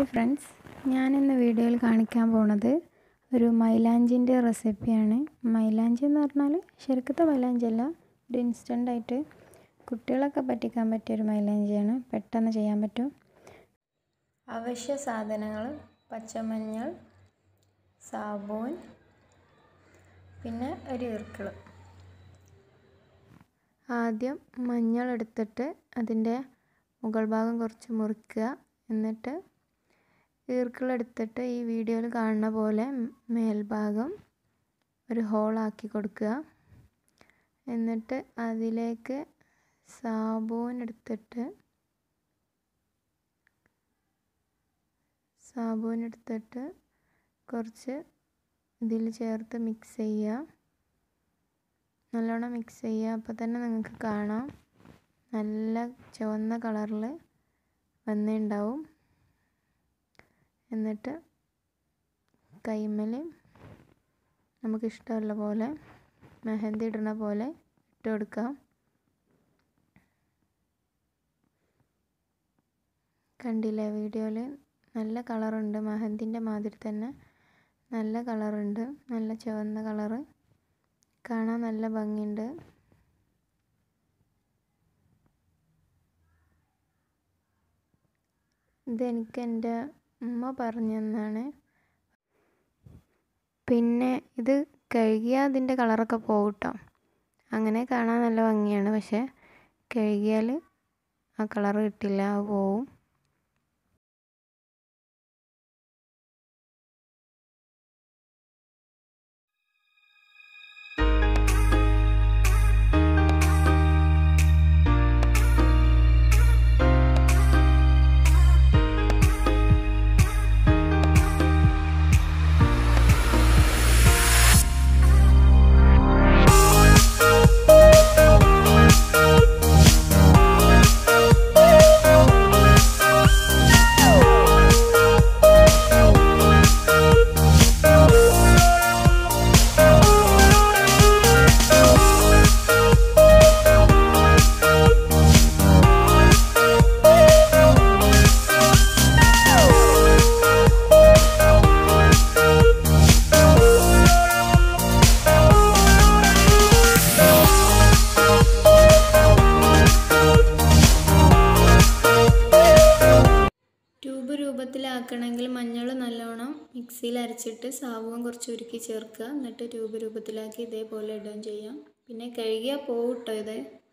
hi friends ഞാനിന്ന് വീഡിയോയിൽ കാണിക്കാൻ പോണത് ഒരു മൈലാഞ്ചിൻ്റെ റെസിപ്പിയാണ് മൈലാഞ്ചി എന്ന് പറഞ്ഞാൽ ശരിക്കത്തെ മൈലാഞ്ചി അല്ല ഒരു ഇൻസ്റ്റൻ്റ് ആയിട്ട് കുട്ടികളൊക്കെ പറ്റിക്കാൻ പറ്റിയ ഒരു മൈലാഞ്ചിയാണ് പെട്ടെന്ന് ചെയ്യാൻ പറ്റും അവശ്യ സാധനങ്ങൾ പച്ചമഞ്ഞൾ സാബൂൻ പിന്നെ ഒരു ഈർക്കിൾ ആദ്യം മഞ്ഞൾ എടുത്തിട്ട് അതിൻ്റെ മുകൾ ഭാഗം കുറച്ച് മുറിക്കുക എന്നിട്ട് ഈർക്കിളെടുത്തിട്ട് ഈ വീഡിയോയിൽ കാണുന്ന പോലെ മേൽഭാഗം ഒരു ഹോളാക്കി കൊടുക്കുക എന്നിട്ട് അതിലേക്ക് സാബൂൻ എടുത്തിട്ട് സാബൂൻ എടുത്തിട്ട് കുറച്ച് ഇതിൽ ചേർത്ത് മിക്സ് ചെയ്യുക നല്ലോണം മിക്സ് ചെയ്യുക അപ്പോൾ തന്നെ നിങ്ങൾക്ക് കാണാം നല്ല ചുവന്ന കളറിൽ വന്നിട്ടുണ്ടാവും എന്നിട്ട് കൈമൽ നമുക്കിഷ്ടമുള്ള പോലെ മെഹന്തി ഇടുന്ന പോലെ ഇട്ട് കൊടുക്കാം കണ്ടില്ലേ വീഡിയോയിൽ നല്ല കളറുണ്ട് മെഹന്തിൻ്റെ മാതിരി തന്നെ നല്ല കളറുണ്ട് നല്ല ചുവന്ന കളറ് കാണാൻ നല്ല ഭംഗിയുണ്ട് ഇതെനിക്ക് എൻ്റെ ഉമ്മ പറഞ്ഞു തന്നാണ് പിന്നെ ഇത് കഴുകിയാൽ അതിൻ്റെ കളറൊക്കെ പോകും കേട്ടോ അങ്ങനെ കാണാൻ നല്ല ഭംഗിയാണ് പക്ഷെ കഴുകിയാൽ ആ കളറ് കിട്ടില്ല അത് പോവും ട്യൂബ് രൂപത്തിലാക്കണമെങ്കിൽ മഞ്ഞൾ നല്ലോണം മിക്സിയിൽ അരച്ചിട്ട് സാബുവും കുറച്ച് ഉരുക്കി ചേർക്കുക എന്നിട്ട് ട്യൂബ് രൂപത്തിലാക്കി ഇതേപോലെ ഇടുകയും ചെയ്യാം പിന്നെ കഴുകിയാൽ പോവും കേട്ടോ ഇത്